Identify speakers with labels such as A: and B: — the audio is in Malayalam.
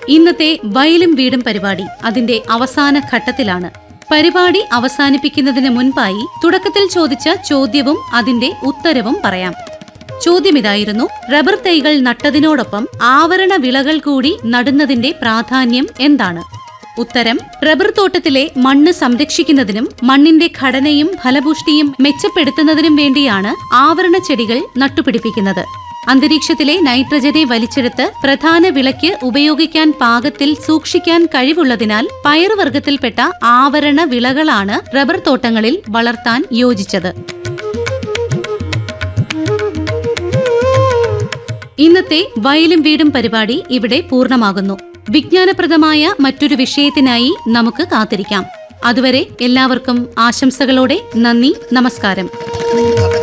A: ഇന്നത്തെ വയലും വീടും പരിപാടി അതിന്റെ അവസാന ഘട്ടത്തിലാണ് പരിപാടി അവസാനിപ്പിക്കുന്നതിന് മുൻപായി തുടക്കത്തിൽ ചോദിച്ച ചോദ്യവും അതിന്റെ ഉത്തരവും പറയാം ചോദ്യം ഇതായിരുന്നു റബ്ബർ തൈകൾ നട്ടതിനോടൊപ്പം ആവരണ വിളകൾ കൂടി നടുന്നതിന്റെ പ്രാധാന്യം എന്താണ് ഉത്തരം റബ്ബർ തോട്ടത്തിലെ മണ്ണ് സംരക്ഷിക്കുന്നതിനും മണ്ണിന്റെ ഘടനയും ഫലപുഷ്ടിയും മെച്ചപ്പെടുത്തുന്നതിനും വേണ്ടിയാണ് ആവരണ ചെടികൾ നട്ടുപിടിപ്പിക്കുന്നത് അന്തരീക്ഷത്തിലെ നൈട്രജനെ വലിച്ചെടുത്ത് പ്രധാന വിളയ്ക്ക് ഉപയോഗിക്കാൻ പാകത്തിൽ സൂക്ഷിക്കാൻ കഴിവുള്ളതിനാൽ പയറുവർഗത്തിൽപ്പെട്ട ആവരണ വിളകളാണ് റബ്ബർ തോട്ടങ്ങളിൽ വളർത്താൻ യോജിച്ചത് ഇന്നത്തെ വയലും വീടും പരിപാടി ഇവിടെ പൂർണ്ണമാകുന്നു വിജ്ഞാനപ്രദമായ മറ്റൊരു വിഷയത്തിനായി നമുക്ക് കാത്തിരിക്കാം അതുവരെ എല്ലാവർക്കും ആശംസകളോടെ നന്ദി നമസ്കാരം